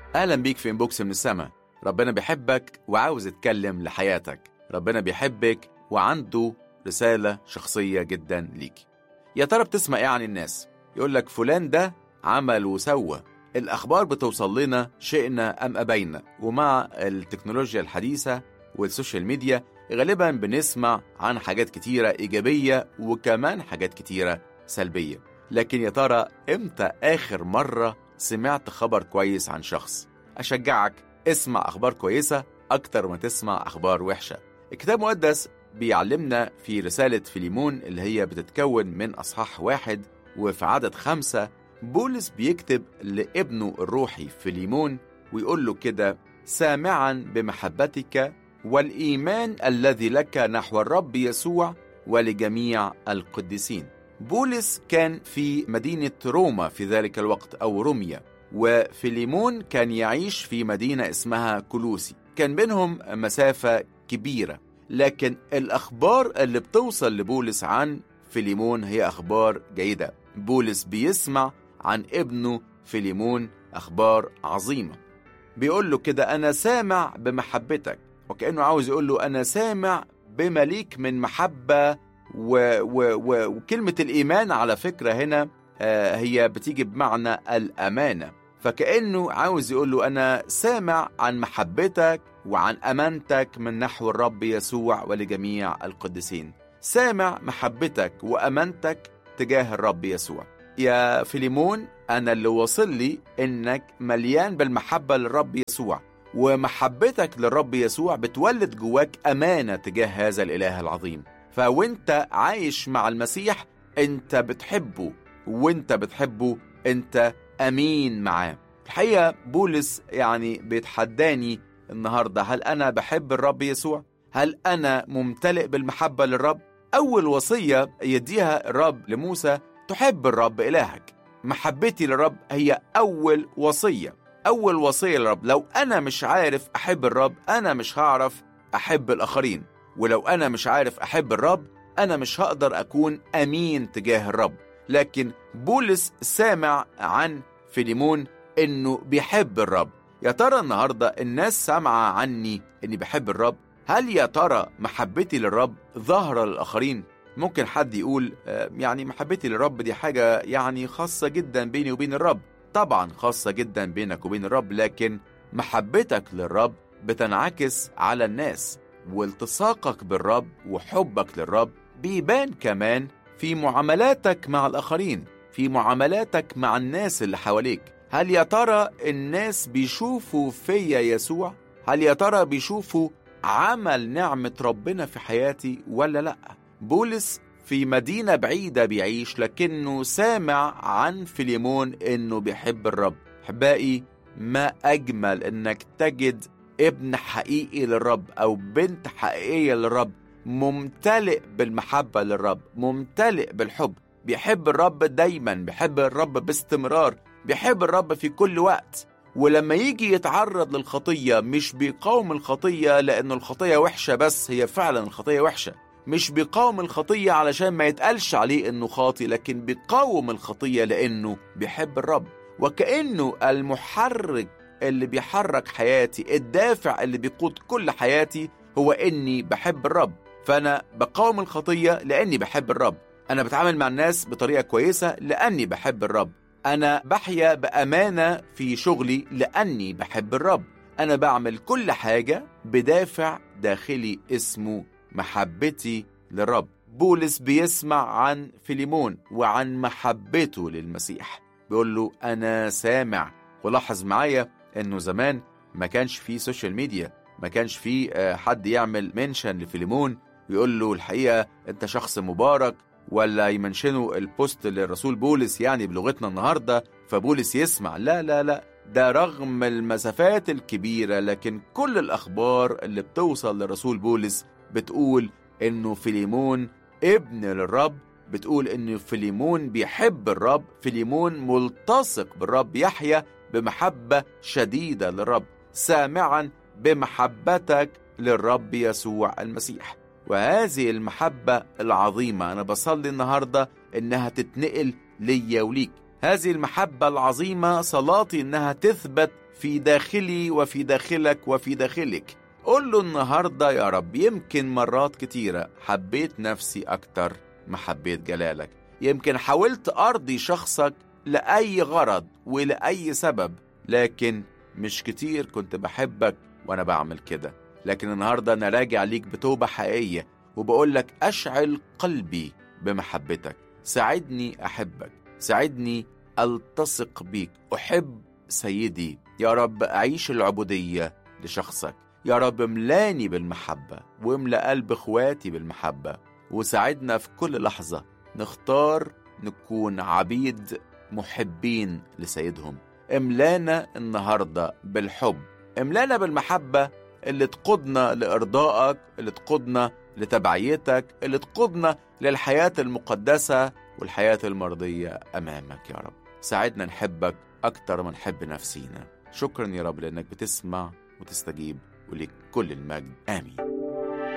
أهلا بيك في إنبوكس من السما ربنا بيحبك وعاوز يتكلم لحياتك ربنا بيحبك وعنده رسالة شخصية جدا ليك يا ترى بتسمع إيه عن الناس يقول لك فلان ده عمل وسوى الأخبار بتوصل لنا شئنا أم أبينا ومع التكنولوجيا الحديثة والسوشيال ميديا غالبا بنسمع عن حاجات كتيرة إيجابية وكمان حاجات كتيرة سلبية لكن يا ترى إمتى آخر مرة سمعت خبر كويس عن شخص أشجعك اسمع أخبار كويسة أكتر ما تسمع أخبار وحشة الكتاب المقدس بيعلمنا في رسالة فيليمون اللي هي بتتكون من أصحاح واحد وفي عدد خمسة بولس بيكتب لابنه الروحي فيليمون ويقول له كده سامعا بمحبتك والإيمان الذي لك نحو الرب يسوع ولجميع القديسين بولس كان في مدينة روما في ذلك الوقت أو روميا وفيليمون كان يعيش في مدينة اسمها كلوسي كان بينهم مسافة كبيرة لكن الأخبار اللي بتوصل لبولس عن فيليمون هي أخبار جيدة بولس بيسمع عن ابنه فيليمون أخبار عظيمة بيقول له كده أنا سامع بمحبتك وكأنه عاوز يقول له أنا سامع بمليك من محبة و و و وكلمة الإيمان على فكرة هنا آه هي بتيجي بمعنى الأمانة فكأنه عاوز يقول له أنا سامع عن محبتك وعن أمانتك من نحو الرب يسوع ولجميع القديسين سامع محبتك وأمانتك تجاه الرب يسوع يا فيليمون أنا اللي وصل لي إنك مليان بالمحبة للرب يسوع ومحبتك للرب يسوع بتولد جواك أمانة تجاه هذا الإله العظيم فوانت عايش مع المسيح انت بتحبه وانت بتحبه انت امين معاه الحقيقه بولس يعني بيتحداني النهارده هل انا بحب الرب يسوع هل انا ممتلئ بالمحبه للرب اول وصيه يديها الرب لموسى تحب الرب الهك محبتي للرب هي اول وصيه اول وصيه للرب لو انا مش عارف احب الرب انا مش هعرف احب الاخرين ولو أنا مش عارف أحب الرب أنا مش هقدر أكون أمين تجاه الرب لكن بولس سامع عن فيليمون إنه بيحب الرب يا ترى النهاردة الناس سامعة عني إني بحب الرب هل يا ترى محبتي للرب ظاهرة للآخرين ممكن حد يقول يعني محبتي للرب دي حاجة يعني خاصة جدا بيني وبين الرب طبعا خاصة جدا بينك وبين الرب لكن محبتك للرب بتنعكس على الناس والتصاقك بالرب وحبك للرب بيبان كمان في معاملاتك مع الآخرين في معاملاتك مع الناس اللي حواليك هل يا ترى الناس بيشوفوا فيا يسوع؟ هل يا ترى بيشوفوا عمل نعمة ربنا في حياتي ولا لأ؟ بولس في مدينة بعيدة بيعيش لكنه سامع عن فيليمون إنه بيحب الرب أحبائي ما أجمل إنك تجد ابن حقيقي للرب او بنت حقيقيه للرب ممتلئ بالمحبه للرب ممتلئ بالحب بيحب الرب دايما بيحب الرب باستمرار بيحب الرب في كل وقت ولما يجي يتعرض للخطيه مش بيقاوم الخطيه لانه الخطيه وحشه بس هي فعلا الخطيه وحشه مش بيقاوم الخطيه علشان ما يتقالش عليه انه خاطي لكن بيقاوم الخطيه لانه بيحب الرب وكانه المحرك اللي بيحرك حياتي الدافع اللي بيقود كل حياتي هو اني بحب الرب فانا بقاوم الخطيه لاني بحب الرب انا بتعامل مع الناس بطريقه كويسه لاني بحب الرب انا بحيا بامانه في شغلي لاني بحب الرب انا بعمل كل حاجه بدافع داخلي اسمه محبتي للرب بولس بيسمع عن فيليمون وعن محبته للمسيح بيقول له انا سامع ولاحظ معايا انه زمان ما كانش فيه سوشيال ميديا ما كانش فيه حد يعمل منشن لفيليمون ويقول له الحقيقه انت شخص مبارك ولا يمنشنوا البوست للرسول بولس يعني بلغتنا النهارده فبولس يسمع لا لا لا ده رغم المسافات الكبيره لكن كل الاخبار اللي بتوصل لرسول بولس بتقول انه فيليمون ابن للرب بتقول انه فيليمون بيحب الرب فيليمون ملتصق بالرب يحيا بمحبة شديدة للرب سامعا بمحبتك للرب يسوع المسيح وهذه المحبة العظيمة أنا بصلي النهاردة إنها تتنقل ليا وليك هذه المحبة العظيمة صلاتي إنها تثبت في داخلي وفي داخلك وفي داخلك قول له النهاردة يا رب يمكن مرات كتيرة حبيت نفسي أكتر ما حبيت جلالك يمكن حاولت أرضي شخصك لأي غرض ولأي سبب لكن مش كتير كنت بحبك وأنا بعمل كده لكن النهاردة أنا راجع ليك بتوبة حقيقية وبقول لك أشعل قلبي بمحبتك ساعدني أحبك ساعدني ألتصق بيك أحب سيدي يا رب أعيش العبودية لشخصك يا رب املاني بالمحبة واملأ قلب اخواتي بالمحبة وساعدنا في كل لحظة نختار نكون عبيد محبين لسيدهم املانا النهاردة بالحب املانا بالمحبة اللي تقودنا لإرضائك اللي تقودنا لتبعيتك اللي تقودنا للحياة المقدسة والحياة المرضية أمامك يا رب ساعدنا نحبك أكتر ما نحب نفسينا شكرا يا رب لأنك بتسمع وتستجيب ولك كل المجد آمين